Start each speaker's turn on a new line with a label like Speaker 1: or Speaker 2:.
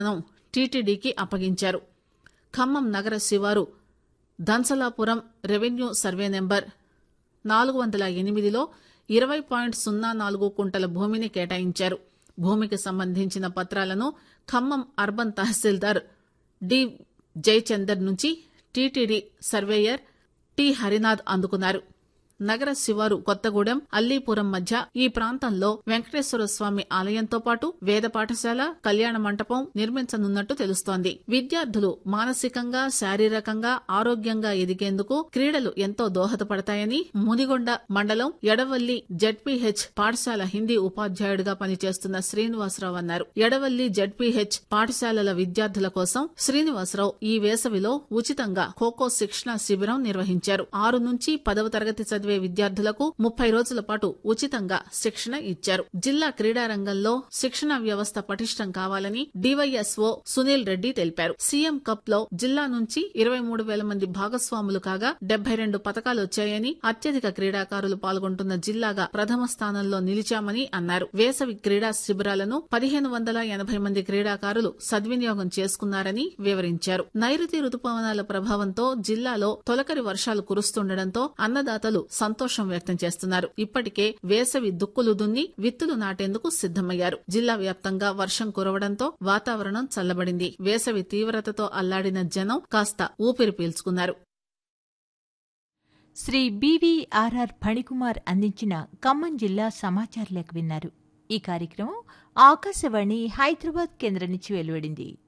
Speaker 1: ను టీటీడీకి అప్పగించారు ఖమ్మం నగర శివారు దంసలాపురం రెవెన్యూ సర్వే నెంబర్ నాలుగు వందల ఎనిమిదిలో ఇరవై పాయింట్ సున్నా నాలుగు కుంటల భూమిని కేటాయించారు భూమికి సంబంధించిన పత్రాలను ఖమ్మం అర్బన్ తహసీల్దార్ డి జయచందర్ నుంచి టీటీడీ సర్వేయర్ టి హరినాథ్ అందుకున్నారు నగర శివారు కొత్తగూడెం అల్లీపురం మధ్య ఈ ప్రాంతంలో వెంకటేశ్వర స్వామి ఆలయంతో పాటు వేద పాఠశాల కళ్యాణ మంటపం నిర్మించనున్నట్టు తెలుస్తోంది విద్యార్థులు మానసికంగా శారీరకంగా ఆరోగ్యంగా ఎదిగేందుకు క్రీడలు ఎంతో దోహదపడతాయని మునిగొండ మండలం ఎడవల్లి జడ్పీహెచ్ పాఠశాల హిందీ ఉపాధ్యాయుడిగా పనిచేస్తున్న శ్రీనివాసరావు అన్నారు ఎడవల్లి జడ్పీహెచ్ పాఠశాలల విద్యార్థుల కోసం శ్రీనివాసరావు ఈ వేసవిలో ఉచితంగా ఖోఖో శిక్షణ శిబిరం నిర్వహించారు ఆరు నుంచి పదవ తరగతి చదివే విద్యార్థులకు ముప్పై రోజుల పాటు ఉచితంగా శిక్షణ ఇచ్చారు జిల్లా క్రీడా రంగంలో శిక్షణ వ్యవస్థ పటిష్టం కావాలని డివైఎస్ఓ సునీల్ రెడ్డి తెలిపారు సీఎం కప్ లో జిల్లా నుంచి ఇరవై మూడు వేల మంది భాగస్వాములు కాగా డెబ్బై రెండు పథకాలు వచ్చాయని అత్యధిక క్రీడాకారులు పాల్గొంటున్న జిల్లాగా ప్రథమ స్థానంలో నిలిచామని అన్నారు వేసవి క్రీడా శిబిరాలను పదిహేను వందల ఎనభై మంది క్రీడాకారులు సద్వినియోగం చేసుకున్నారని వివరించారు నైరుతి రుతుపవనాల ప్రభావంతో జిల్లాలో తొలకరి వర్షాలు కురుస్తుండటంతో అన్నదాతలు సంతోషం వ్యక్తం చేస్తున్నారు ఇప్పటికే వేసవి దుక్కులు దున్ని విత్తులు నాటేందుకు సిద్దమయ్యారు జిల్లా వ్యాప్తంగా వర్షం కురవడంతో వాతావరణం చల్లబడింది వేసవి తీవ్రతతో అల్లాడిన జనం కాస్త ఊపిరి పీల్చుకున్నారు
Speaker 2: శ్రీ బీవీఆర్ఆర్ ఫణికుమార్ అందించిన ఖమ్మం జిల్లా సమాచార లేఖ విన్నారు ఈ కార్యక్రమం ఆకాశవాణి హైదరాబాద్ కేంద్రం నుంచి వెలువడింది